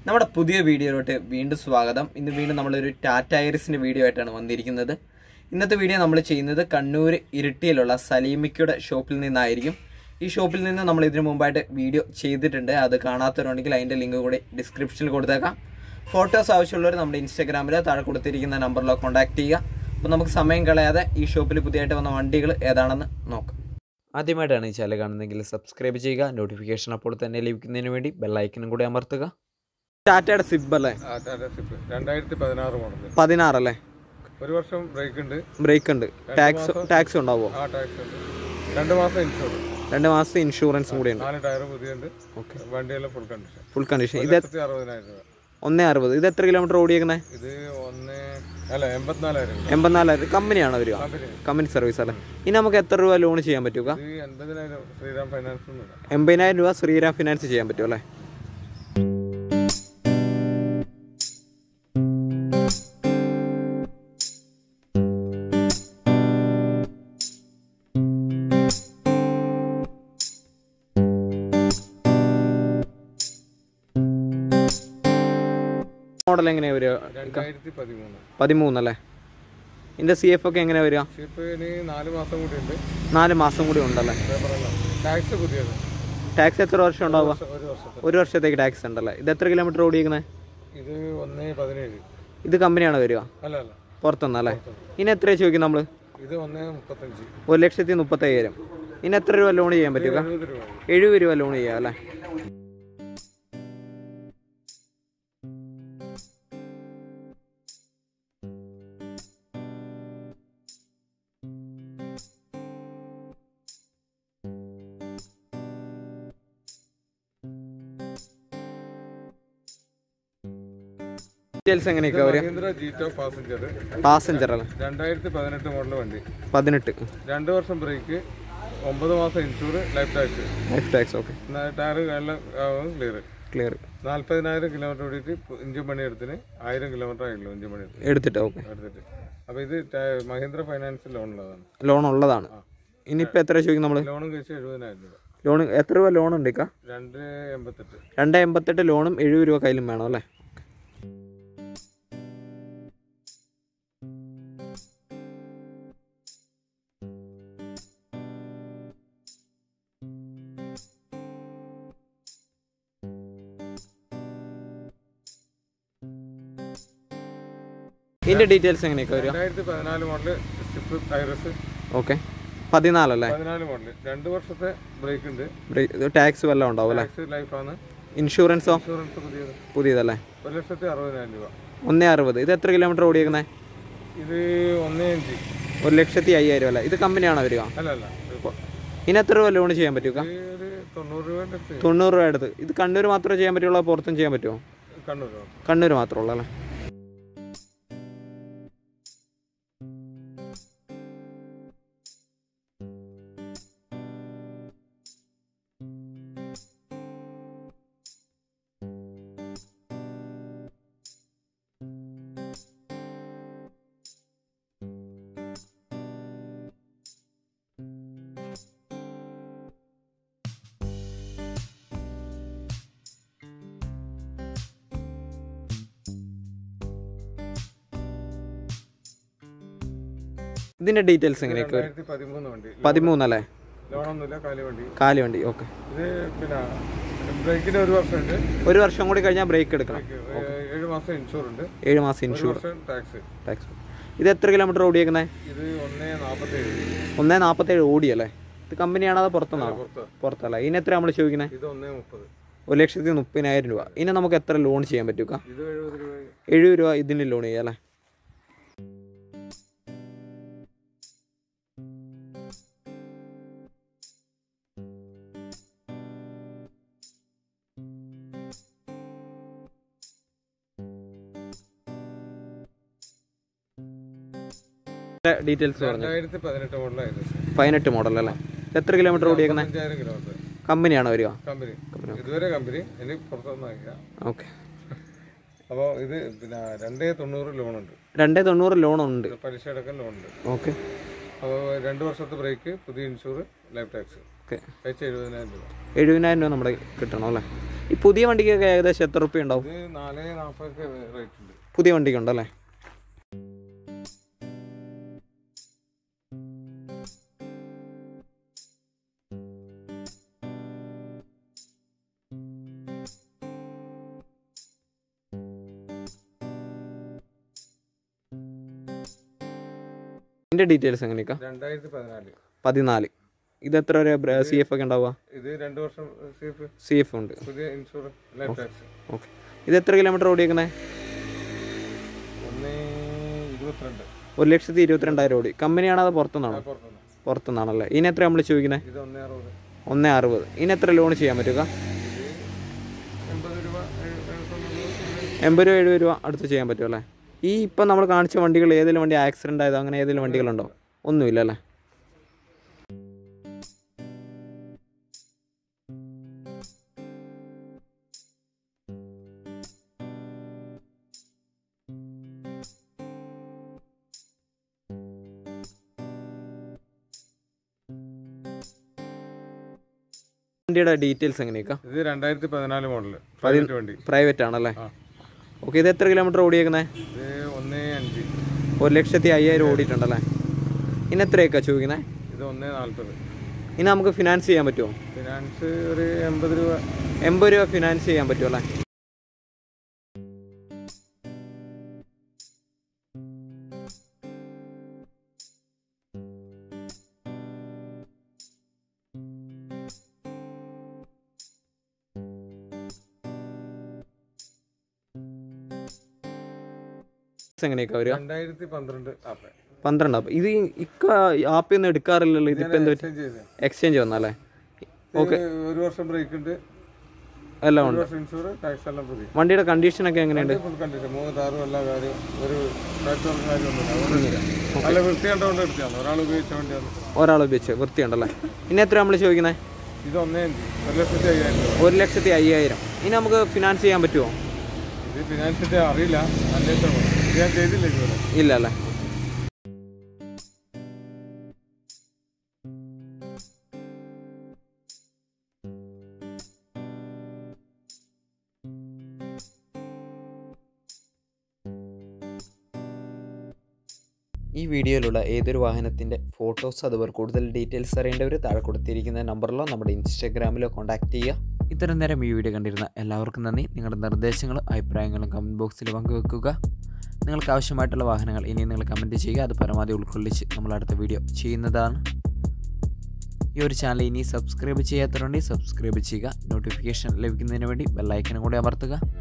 നമ്മുടെ പുതിയ വീഡിയോയിലോട്ട് വീണ്ടും സ്വാഗതം ഇന്ന് വീണ്ടും നമ്മളൊരു ടാറ്റ ഐറിസിൻ്റെ വീഡിയോ ആയിട്ടാണ് വന്നിരിക്കുന്നത് ഇന്നത്തെ വീഡിയോ നമ്മൾ ചെയ്യുന്നത് കണ്ണൂർ ഇരിട്ടിയിലുള്ള സലീമിക്കയുടെ ഷോപ്പിൽ നിന്നായിരിക്കും ഈ ഷോപ്പിൽ നിന്ന് നമ്മൾ ഇതിനു മുമ്പായിട്ട് വീഡിയോ ചെയ്തിട്ടുണ്ട് അത് കാണാത്തവരുണ്ടെങ്കിൽ അതിൻ്റെ ലിങ്ക് കൂടി ഡിസ്ക്രിപ്ഷനിൽ കൊടുത്തേക്കാം ഫോട്ടോസ് ആവശ്യമുള്ളവർ നമ്മുടെ ഇൻസ്റ്റാഗ്രാമിൽ താഴെ കൊടുത്തിരിക്കുന്ന നമ്പറിലോ കോൺടാക്ട് ചെയ്യുക അപ്പോൾ നമുക്ക് സമയം കളയാതെ ഈ ഷോപ്പിൽ പുതിയതായിട്ട് വന്ന വണ്ടികൾ ഏതാണെന്ന് നോക്കാം ആദ്യമായിട്ടാണ് ഈ ചാനൽ കാണുന്നതെങ്കിൽ സബ്സ്ക്രൈബ് ചെയ്യുക നോട്ടിഫിക്കേഷൻ അപ്പോൾ തന്നെ ലഭിക്കുന്നതിന് വേണ്ടി ബെല്ലൈക്കനും കൂടി അമർത്തുക ടാറ്റയുടെ സിബ് അല്ലേ ആ, ടാറ്റ സിപ്പ് രണ്ടായിരത്തി പതിനാറ് മോഡൽ പതിനാറല്ലേ ഒരു വർഷം ബ്രേക്ക് ഉണ്ട് ബ്രേക്ക് ഉണ്ട് ടാക്സ് ടാക്സ് ഉണ്ടാവുമോ ആ ടാക്സ് ഉണ്ട് രണ്ട് മാസം ഇൻഷുറൻസ് രണ്ട് മാസത്തെ ഇൻഷുറൻസും കൂടി ഉണ്ട് നാല് ടയർ പുതിയുണ്ട് ഓക്കെ വണ്ടിയെല്ലാം ഫുൾ കണ്ടീഷൻ ഫുൾ കണ്ടീഷൻ ഒരു ഇത് ലക്ഷത്തി അറുപതിനായിരം രൂപ ഒന്നേ അറുപത് ഇത് എത്ര കിലോമീറ്റർ ഓടിയേക്കുന്നത് ഇത് ഒന്ന് അല്ല എൺപത്തിനാലായിരം രൂപ എൺപത്തിനാലായിരം കമ്പനിയാണോ വരിക കമ്പനി കമ്പനി സർവീസ് അല്ലേ ഇനി നമുക്ക് എത്ര രൂപ ലോൺ ചെയ്യാൻ പറ്റുക ഇത് എൺപതിനായിരം ശ്രീറാം ഫൈനാൻസ് ഒന്നുമില്ല എൺപതിനായിരം രൂപ ശ്രീരാം ഫിനാൻസ് ചെയ്യാൻ പറ്റും അല്ലേ മോഡൽ എങ്ങനെയാ വരിക രണ്ടായിരത്തി പതിമൂന്ന് പതിമൂന്നല്ലേ ഇതിന്റെ സി എഫ് ഒക്കെ എങ്ങനെയാ വരിക ഷിപ്പ് ഇനി നാല് മാസം കൂടി ഉണ്ട് നാല് മാസം കൂടി ഉണ്ടല്ലേ പേപ്പറെല്ലാം ടാക്സ് പുതിയത് ടാക്സ് എത്ര വർഷം ഉണ്ടാവുക ഒരു വർഷത്തെ ഒരു വർഷത്തേക്ക് ടാക്സ് ഉണ്ടല്ലേ ഇത് എത്ര കിലോമീറ്റർ ഓടിയിരിക്കുന്നത് ഇത് ഒന്ന് പതിനേഴ് ഇത് കമ്പനിയാണോ വരിക അല്ല അല്ല പുറത്തുനിന്നല്ലേ ഇനി എത്ര ചോദിക്കും നമ്മൾ ഇത് ഒന്ന് മുപ്പത്തഞ്ച് ഒരു ലക്ഷത്തി മുപ്പത്തയ്യായിരം ഇനി എത്ര രൂപ ലോൺ ചെയ്യാൻ പറ്റുക എഴുപത് രൂപ എഴുപത് രൂപ ലോൺ ചെയ്യാം അല്ലേ ഡീറ്റെയിൽസ് എങ്ങനെയൊക്കെ വരിക മഹീന്ദ്ര ജീറ്റോ പാസഞ്ചർ പാസഞ്ചർ അല്ലേ രണ്ടായിരത്തി പതിനെട്ട് മോഡൽ വണ്ടി പതിനെട്ട് രണ്ട് വർഷം ബ്രേക്ക് ഒമ്പത് മാസം insure life tax life tax okay tyre എല്ലാം ക്ലിയർ ക്ലിയർ നാല്പതിനായിരം കിലോമീറ്റർ ഓടിയിട്ട് ഇഞ്ചിൻ പണി എടുത്തിന് ആയിരം കിലോമീറ്റർ ആയുള്ളൂ ഇഞ്ചിൻ പണി എടുത്ത് എടുത്തിട്ട് ഓക്കെ എടുത്തിട്ട് അപ്പോൾ ഇത് ട- മഹീന്ദ്ര ഫൈനാൻസ് ലോൺ ഉള്ളതാണ് ലോൺ ഉള്ളതാണ് ഇനിയിപ്പോൾ എത്ര ചോദിക്കും നമ്മൾ ലോണും കഴിച്ച് എഴുപതിനായിരം രൂപ ലോൺ എത്ര രൂപ ലോൺ ഉണ്ട് ഇക്ക രണ്ട് എൺപത്തെട്ട് രണ്ട് എൺപത്തെട്ട് ലോണും എഴുപത് രൂപ കയ്യിലും വേണം അല്ലേ ഇതിന്റെ ഡീറ്റെയിൽസ് എങ്ങനെയൊക്കെ വരിക രണ്ടായിരത്തി പതിനാല് മോഡൽ സ്റ്റിപ്പ് ഐറസ് ഓക്കെ പതിനാലല്ലേ പതിനാല് മോഡൽ രണ്ട് വർഷത്തെ ബ്രേക്ക് ഉണ്ട് ടാക്സ് വല്ലതും ഉണ്ടാവും അല്ലേ ടാക്സ് ലൈഫാണ് ഇൻഷുറൻസോ ഇൻഷുറൻസ് പുതിയത് പുതിയതല്ലേ ഒരു ലക്ഷത്തി അറുപതിനായിരം രൂപ ഒന്നേ അറുപത് ഇത് എത്ര കിലോമീറ്റർ ഓടിയേക്കുന്നത് ഇത് ഒന്നേ അഞ്ച് ഒരു ലക്ഷത്തി അയ്യായിരം അല്ലേ ഇത് കമ്പനിയാണോ വരിക അല്ല അല്ല ഇത് ഇനി എത്ര രൂപ ലോൺ ചെയ്യാൻ പറ്റുക ഇത് ഒരു തൊണ്ണൂറ് രൂപേൻ്റെ അടുത്ത് തൊണ്ണൂറ് രൂപ എടുത്ത് ഇത് കണ്ണൂർ മാത്രമേ ചെയ്യാൻ പറ്റുള്ളൂ പുറത്തും ചെയ്യാൻ പറ്റുമോ കണ്ണൂരോ കണ്ണൂർ മാത്രമേ ഉള്ളൂ അല്ലേ ഇതിന്റെ ഡീറ്റെയിൽസ് എങ്ങനെയൊക്കെ വരും രണ്ടായിരത്തി പതിമൂന്ന് വണ്ടി പതിമൂന്നല്ലേ ലോണൊന്നുമില്ല കാലി വണ്ടി കാലി വണ്ടി ഓക്കെ ഇത് പിന്നെ ബ്രേക്കിന് ഒരു വർഷമുണ്ട് ഒരു വർഷം കൂടി കഴിഞ്ഞാൽ ബ്രേക്ക് എടുക്കണം ഏ- ഏഴ് മാസം ഇൻഷൂർ ഉണ്ട് ഏഴ് മാസം ഒരു ഇൻഷൂർ വർഷം ടാക്സ് ടാക്സ് ഇത് എത്ര കിലോമീറ്റർ ഓടിയേക്കുന്നത് ഇത് ഒന്നേ നാൽപ്പത്തേഴ് ഒന്നേ നാൽപ്പത്തേഴ് ഓടിയല്ലേ ഇത് കമ്പനിയാണോ അതോ പുറത്തുനിന്നാണോ പുറത്ത് പുറത്തല്ല ഇതിന് എത്ര നമ്മൾ ചോദിക്കുന്നത് ഇത് ഒന്നേ മുപ്പത് ഒരു ലക്ഷത്തി മുപ്പതിനായിരം രൂപ ഇനി നമുക്ക് എത്ര ലോൺ ചെയ്യാൻ പറ്റുക ഇത് എഴുപത് രൂപ എഴുപത് രൂപ ഇതിന് ലോൺ ചെയ്യാം അല്ലേ ഡീറ്റെയിൽസ് പറഞ്ഞു രണ്ടായിരത്തി പതിനെട്ട് മോഡലായിരുന്നു പതിനെട്ട് മോഡൽ അല്ലേ ഇത് എത്ര കിലോമീറ്റർ ഓടിയേക്കുന്നത് അഞ്ചായിരം കിലോമീറ്റർ കമ്പനിയാണോ വരിക കമ്പനി ഇതുവരെ കമ്പനി ഇനി പുറത്തൊന്നും അയക്കാം ഓക്കെ അപ്പോൾ ഇത് പിന്നെ രണ്ടേ തൊണ്ണൂറ് ലോണുണ്ട് രണ്ടേ തൊണ്ണൂറ് ലോൺ ഉണ്ട് പലിശ അടക്കം ലോണുണ്ട് ഓക്കെ അപ്പോൾ രണ്ട് വർഷത്തെ ബ്രേക്ക് പുതിയ ഇൻഷൂർ ലൈഫ് ടാക്സ് ഓക്കെ കഴിച്ച എഴുപതിനായിരം രൂപ എഴുപതിനായിരം രൂപ നമ്മുടെ കിട്ടണം അല്ലേ ഈ പുതിയ വണ്ടിക്കൊക്കെ ഏകദേശം എത്ര റുപ്യ ഉണ്ടാവും ഇത് നാല് നാൽപ്പതൊക്കെ റേറ്റ് ഉണ്ട് പുതിയ വണ്ടിക്കുണ്ടല്ലേ ഇതിൻ്റെ ഡീറ്റെയിൽസ് എങ്ങനെയൊക്കെ രണ്ടായിരത്തി പതിനാല് പതിനാല് ഇത് എത്ര വരെ സി എഫ് ഒക്കെ ഉണ്ടാവുക ഇത് രണ്ട് വർഷം സേഫ് സി എഫ് ഉണ്ട് പുതിയ ഇൻഷുറൻസ് ലൈഫ് ടാക്സ് ഓക്കെ ഇത് എത്ര കിലോമീറ്റർ ഓടിയേക്കുന്നത് ഒന്ന് ഇരുപത്തിരണ്ട് ഒരു ലക്ഷത്തി ഇരുപത്തിരണ്ടായിരം ഓടി കമ്പനിയാണോ അത് പുറത്തുനിന്നാണോ പുറത്തുനിന്ന് പുറത്തുനിന്നാണല്ലേ ഇതിന് എത്ര നമ്മൾ ചോദിക്കുന്നത് ഇത് ഒന്നേ അറുപത് ഒന്നേ അറുപത് ഇതിന് എത്ര ലോൺ ചെയ്യാൻ പറ്റുക ഇത് എൺപത് രൂപ എഴു- എഴുപത്തൊന്ന് രൂപ എൺപത് രൂപ എഴുപത് രൂപ അടുത്ത് ചെയ്യാൻ പറ്റുമല്ലേ ഈ ഇപ്പം നമ്മൾ കാണിച്ച വണ്ടികൾ ഏതെങ്കിലും വണ്ടി ആക്സിഡൻ്റ് ആയതോ അങ്ങനെ ഏതെങ്കിലും വണ്ടികളുണ്ടോ ഒന്നുമില്ല അല്ലേ വണ്ടിയുടെ ഡീറ്റെയിൽസ് എങ്ങനെയൊക്കെ ഇത് രണ്ടായിരത്തി പതിനാല് മോഡല് പ്രൈവറ്റ് വണ്ടി പ്രൈവറ്റ് ആണല്ലേ ആ. ഓക്കെ ഇത് എത്ര കിലോമീറ്റർ ഓടിയേക്കുന്നത് ഇത് ഒന്നേ അഞ്ച് ഒരു ലക്ഷത്തി അയ്യായിരം ഓടിയിട്ടുണ്ടല്ലേ ഇനി എത്രയൊക്കെ ചോദിക്കുന്നത് ഇത് ഒന്നേ നാൽപ്പത് ഇനി നമുക്ക് ഫിനാൻസ് ചെയ്യാൻ പറ്റുമോ ഫിനാൻസ് ഒരു എൺപത് രൂപ എൺപത് രൂപ ഫിനാൻസ് ചെയ്യാൻ പറ്റുമല്ലേ എങ്ങനെയൊക്കെ വരിക രണ്ടായിരത്തി പന്ത്രണ്ട് ആപ്പ് പന്ത്രണ്ട് അപ്പം ഇത് ഇക്ക ആപ്പിൽ നിന്ന് എടുക്കാറില്ലല്ലോ ഇതിപ്പോൾ എന്താ എക്സ്ചേഞ്ച് ചെയ്ത് എക്സ്ചേഞ്ച് വന്നല്ലേ ഇത് ഒരു വർഷം ബ്രേക്ക് ഉണ്ട് എല്ലാം ഒരു ഉണ്ട് വർഷം ഇൻഷൂർ ടാക്സ് എല്ലാം പുതിയ വണ്ടിയുടെ കണ്ടീഷനൊക്കെ എങ്ങനെയുണ്ട് ഫുൾ കണ്ടീഷൻ മൂന്ന് താറും എല്ലാ കാര്യം ഒരു ടാക്സ് കാര്യമൊന്നുമില്ല അതുകൊണ്ടില്ല നല്ല വൃത്തി കണ്ടുകൊണ്ട് എടുത്തതാണ് ഒരാൾ ഉപയോഗിച്ച വണ്ടിയാണ് ഒരാൾ ഉപയോഗിച്ച് വൃത്തിയുണ്ടല്ലേ ഇനി എത്ര നമ്മൾ ചോദിക്കുന്നത് ഇത് ഒന്നേ അഞ്ച് ഒരു ലക്ഷത്തി അയ്യായിരം രൂപ ഒരു ലക്ഷത്തി അയ്യായിരം ഇനി നമുക്ക് ഫിനാൻസ് ചെയ്യാൻ പറ്റുമോ ഇത് ഫിനാൻസിന്റെ അറിയില്ല അന്വേഷണം വേണം. ഇത് ഞാൻ ചെയ്തില്ല ഇതുവരെ ഇല്ല അല്ലേ ഈ വീഡിയോയിലുള്ള ഏതൊരു വാഹനത്തിൻ്റെ ഫോട്ടോസ് അതുപോലെ കൂടുതൽ ഡീറ്റെയിൽസ് അറിയേണ്ടവർ താഴെ കൊടുത്തിരിക്കുന്ന നമ്പറിലോ നമ്മുടെ ഇൻസ്റ്റാഗ്രാമിലോ കോൺടാക്റ്റ് ചെയ്യുക ഇത്തരം നേരം ഈ വീഡിയോ കണ്ടിരുന്ന എല്ലാവർക്കും നന്ദി നിങ്ങളുടെ നിർദ്ദേശങ്ങളും അഭിപ്രായങ്ങളും കമൻറ്റ് ബോക്സിൽ പങ്കുവെക്കുക നിങ്ങൾക്ക് ആവശ്യമായിട്ടുള്ള വാഹനങ്ങൾ ഇനി നിങ്ങൾ കമൻറ്റ് ചെയ്യുക അത് പരമാവധി ഉൾക്കൊള്ളിച്ച് നമ്മൾ അടുത്ത വീഡിയോ ചെയ്യുന്നതാണ് ഈ ഒരു ചാനൽ ഇനി സബ്സ്ക്രൈബ് ചെയ്യാത്തവരുണ്ടെങ്കിൽ സബ്സ്ക്രൈബ് ചെയ്യുക നോട്ടിഫിക്കേഷൻ ലഭിക്കുന്നതിന് വേണ്ടി ബെല്ലൈക്കനും കൂടി അമർത്തുക